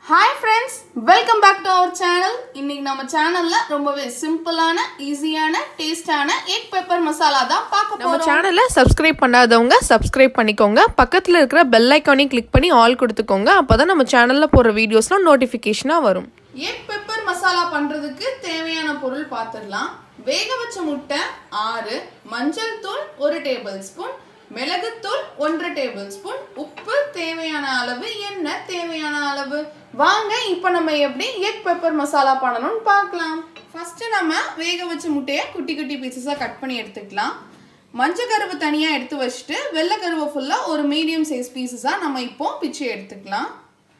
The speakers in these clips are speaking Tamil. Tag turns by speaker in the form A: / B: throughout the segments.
A: hi friends welcome back to our channel இன்னைக்கு நம்ம சேனல்ல ரொம்பவே சிம்பிளான ஈஸியான டேஸ்டான எக் பெப்பர் மசாலா தான் பார்க்க
B: நம்ம
A: போறோம்
B: சேனலை சப்ஸ்கிரைப் பண்ணாதவங்க சப்ஸ்கிரைப் பண்ணிக்கோங்க பக்கத்தில் இருக்கிற பெல் ஐக்கானையும் கிளிக் பண்ணி ஆல் கொடுத்துக்கோங்க அப்போ தான் நம்ம சேனலில் போடுற வீடியோஸ்லாம் நோட்டிஃபிகேஷனாக வரும்
A: எக் பெப்பர் மசாலா பண்றதுக்கு தேவையான பொருள் பார்த்துடலாம் வேக வச்ச முட்டை ஆறு மஞ்சள் தூள் ஒரு டேபிள் ஸ்பூன் மிளகுத்தூள் ஒன்றரை டேபிள் ஸ்பூன் உப்பு தேவையான அளவு எண்ணெய் தேவையான அளவு வாங்க இப்போ நம்ம எப்படி எக் பெப்பர் மசாலா பண்ணணும்னு பார்க்கலாம் ஃபர்ஸ்ட் நம்ம வேக வச்ச முட்டையை குட்டி குட்டி பீசஸாக கட் பண்ணி எடுத்துக்கலாம் மஞ்சள் கருவு தனியாக எடுத்து வச்சுட்டு வெள்ளை கருவை ஃபுல்லாக ஒரு மீடியம் சைஸ் பீசஸாக நம்ம இப்போ பிச்சு எடுத்துக்கலாம்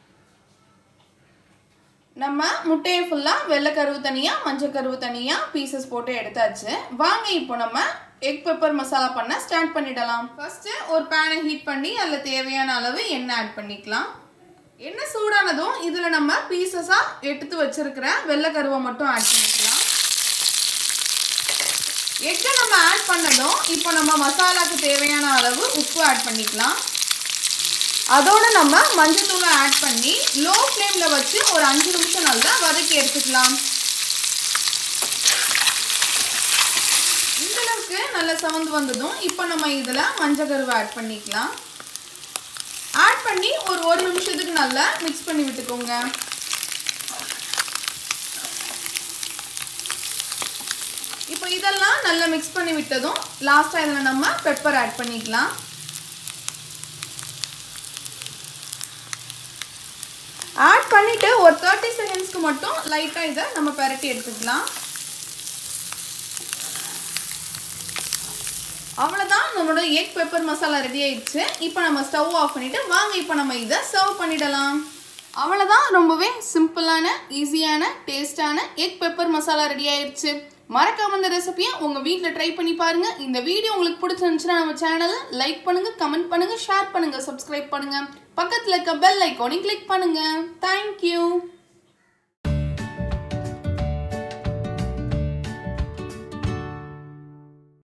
A: நம்ம முட்டையை ஃபுல்லாக வெள்ளை கருவு தனியாக மஞ்சள் கருவு தனியாக பீசஸ் போட்டு எடுத்தாச்சு வாங்க இப்போ நம்ம எக் பெப்பர் மசாலா பண்ண ஸ்டார்ட் பண்ணிடலாம் ஃபர்ஸ்ட் ஒரு பேனை ஹீட் பண்ணி அதில் தேவையான அளவு எண்ணெய் ஆட் பண்ணிக்கலாம் எண்ணெய் சூடானதும் இதில் நம்ம பீசஸாக எடுத்து வச்சிருக்கிற வெள்ளை கருவை மட்டும் ஆட் பண்ணிக்கலாம் எக்கை நம்ம ஆட் பண்ணதும் இப்போ நம்ம மசாலாக்கு தேவையான அளவு உப்பு ஆட் பண்ணிக்கலாம் அதோட நம்ம மஞ்சத்தூளை ஆட் பண்ணி லோ ஃப்ளேமில் வச்சு ஒரு அஞ்சு நிமிஷம் நல்லா வதக்கி எடுத்துக்கலாம் இந்த அளவுக்கு நல்லா சவந்து வந்ததும் இப்போ நம்ம இதில் மஞ்சள் கருவை ஆட் பண்ணிக்கலாம் ஆட் பண்ணி ஒரு ஒரு நிமிஷத்துக்கு நல்லா மிக்ஸ் பண்ணி விட்டுக்கோங்க இப்போ இதெல்லாம் நல்லா மிக்ஸ் பண்ணி விட்டதும் லாஸ்ட்டாக இதில் நம்ம பெப்பர் ஆட் பண்ணிக்கலாம் ஆட் பண்ணிட்டு ஒரு தேர்ட்டி செகண்ட்ஸ்க்கு மட்டும் லைட்டாக இதை நம்ம பெரட்டி எடுத்துக்கலாம் அவ்வளோதான் நம்மளோட எக் பெப்பர் மசாலா ரெடி ஆயிடுச்சு இப்போ நம்ம ஸ்டவ் ஆஃப் பண்ணிட்டு வாங்க இப்போ நம்ம இதை சர்வ் பண்ணிடலாம் அவ்வளோதான் ரொம்பவே சிம்பிளான ஈஸியான டேஸ்டான எக் பெப்பர் மசாலா ரெடி ஆயிடுச்சு மறக்காம இந்த ரெசிபியை உங்கள் வீட்டில் ட்ரை பண்ணி பாருங்க இந்த வீடியோ உங்களுக்கு பிடிச்சிருந்துச்சுன்னா நம்ம சேனலை லைக் பண்ணுங்க கமெண்ட் பண்ணுங்க ஷேர் பண்ணுங்க சப்ஸ்கிரைப் பண்ணுங்க பக்கத்தில் இருக்க பெல் ஐக்கானையும் கிளிக் பண்ணுங்க தேங்க்யூ